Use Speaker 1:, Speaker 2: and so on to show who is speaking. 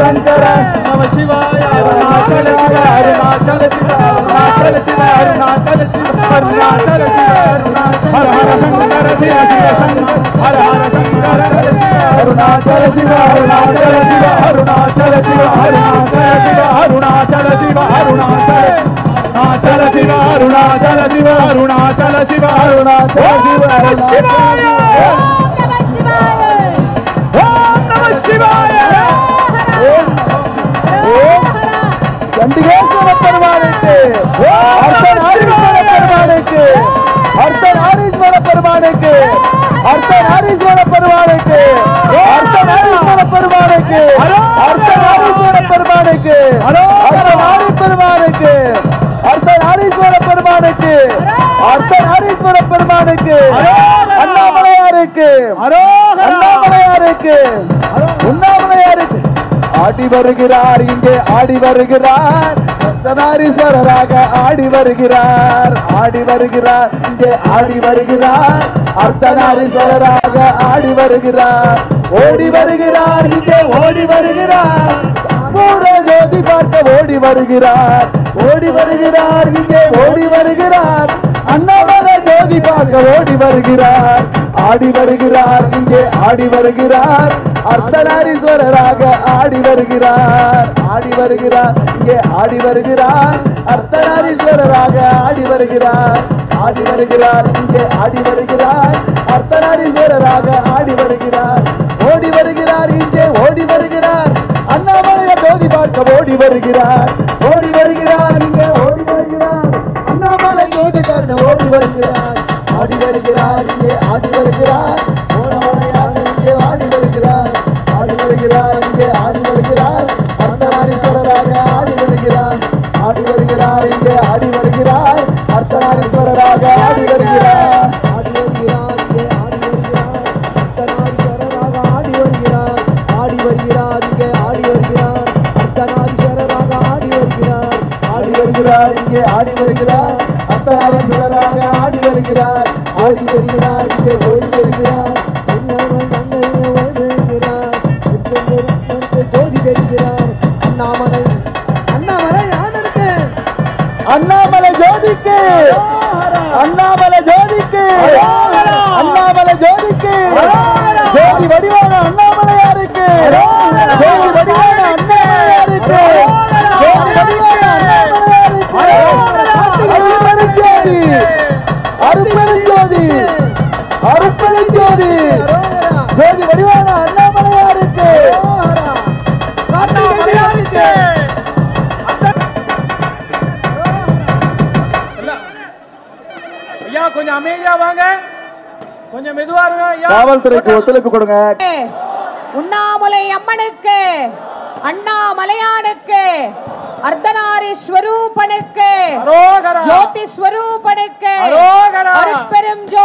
Speaker 1: சங்கர நம சிவாய அருணாச்சல சிவ அருணாச்சல சிவ அருணாச்சல சிவ அருணாச்சல சிவ அருணாச்சல சிவ அருணாச்சல ஹர ஹர சங்கர சிவ சிவ சங்கர ஹர ஹர சங்கர அருணாச்சல சிவ அருணாச்சல சிவ அருணாச்சல சிவ அருணாச்சல சிவ அருணாச்சல சிவ அருணாச்சல அருணாச்சல சிவ அருணாச்சல சிவ அருணாச்சல சிவ அருணாச்சல சிவ சிவாய ஓம் நம சிவாய ஓம் ஓம் சண்டிகேஸ்வர பெருமானுக்கு அர்த்தநாரீஸ்வர பெருமானுக்கு அர்த்தநாரீஸ்வர பெருமானுக்கு அர்த்தநாரீஸ்வர பெருமானுக்கு அர்த்தநாரீஸ்வர பெருமானுக்கு அர்த்தநாரீஸ்வர பெருமானுக்கு அர்த்தநாரி பெருமானுக்கு அர்த்தநாரீஸ்வர பெருமானுக்கு அர்த்தநாரீஸ்வர பெருமானுக்கு அண்ணாமலையாருக்கு அண்ணாமலையாருக்கு உண்ணாமலையாருக்கு ஆடி வருகிறார் இங்கே ஆடி வருகிறார் அர்த்தநாரீஸ்வரராக ஆடி வருகிறார் ஆடி வருகிறார் இங்கே ஆடி வருகிறார் அர்த்தநாரீஸ்வரராக ஆடி வருகிறார் ஓடி வருகிறார் இங்கே ஓடி வருகிறார் பூர ஜோதி பார்க்க ஓடி வருகிறார் ஓடி வருகிறார் இங்கே ஓடி வருகிறார் அண்ணாமலை ஜோதி பார்க்க ஓடி வருகிறார் ஆடி வருகிறார் இங்கே ஆடி வருகிறார் அர்த்தநாரீஸ்வரராக ஆடி வருகிறார் ஆடி வருகிறார் இங்கே ஆடி வருகிறார் அர்த்தநாரீஸ்வரராக ஆடி வருகிறார் ஆடி வருகிறார் இங்கே ஆடி வருகிறார் அர்த்தநாரீஸ்வரராக ஆடி வருகிறார் ஓடி வருகிறார் இங்கே ஓடி வருகிறார் அண்ணாமலைய ஜோதி பார்க்க ஓடி வருகிறார் ஓடி வருகிறார் இங்கே ஓடி வருகிறார் அண்ணாமலை ஜோதி பார்க்க ஓடி வருகிறார் ஆடி வருகிறார் இங்கே ஆடி வருகிறார் ஓடமலையாக இங்கே ஆடி வருகிறார் ஆடி வருகிறார் இங்கே ஆடி வருகிறார் அர்த்தநாரீஸ்வரராக ஆடி வருகிறார் ஆடி வருகிறார் இங்கே ஆடி வருகிறார் அர்த்தநாரீஸ்வரராக ஆடி வருகிறார்
Speaker 2: ஆடி வருகிறார் இங்கே ஆடி வருகிறார் அர்த்தநாரீஸ்வரராக ஆடி வருகிறார் ஆடி வருகிறார் இங்கே ஆடி வருகிறார் அர்த்தநாரீஸ்வரராக ஆடி வருகிறார்
Speaker 1: ஆடி வருகிறார் இங்கே ஆடி வருகிறார் அர்த்தநாரீஸ்வரராக ஆடி வருகிறார் ஆடி வருகிறார் இங்கே ஓடி வருகிறார்
Speaker 2: உன்னதன் தந்தையை வருகிறார் திருச்செந்தூருக்கு ஜோதி தெரிகிறார் அண்ணாமலை அண்ணாமலை யாருக்கு
Speaker 1: அண்ணாமலை ஜோதிக்கு அண்ணாமலை ஜோதிக்கு அண்ணாமலை ஜோதிக்கு ஜோதி வடிவான அண்ணாமலையாருக்கு ஜோதி வடிவான அண்ணாமலையாருக்கு ஜோதி வடிவான அண்ணாமலையாருக்கு அருட்பெருஞ்சோதி அருட்பெருஞ்சோதி அருட்பெருஞ்சோதி ஜோதி வடிவான அண்ணாமலையாருக்கு
Speaker 3: ஐயா கொஞ்சம் அமைதியா வாங்க கொஞ்சம் மெதுவா இருங்க ஐயா
Speaker 1: காவல்துறைக்கு ஒத்துழைப்பு கொடுங்க
Speaker 4: உண்ணாமலை அம்மனுக்கு அண்ணாமலையானுக்கு அர்த்தநாரி ஸ்வரூபனுக்கு
Speaker 3: அரோகரா.
Speaker 4: ஜோதி ஸ்வரூபனுக்கு
Speaker 3: அரோகரா.
Speaker 4: அருட்பெரும் ஜோதி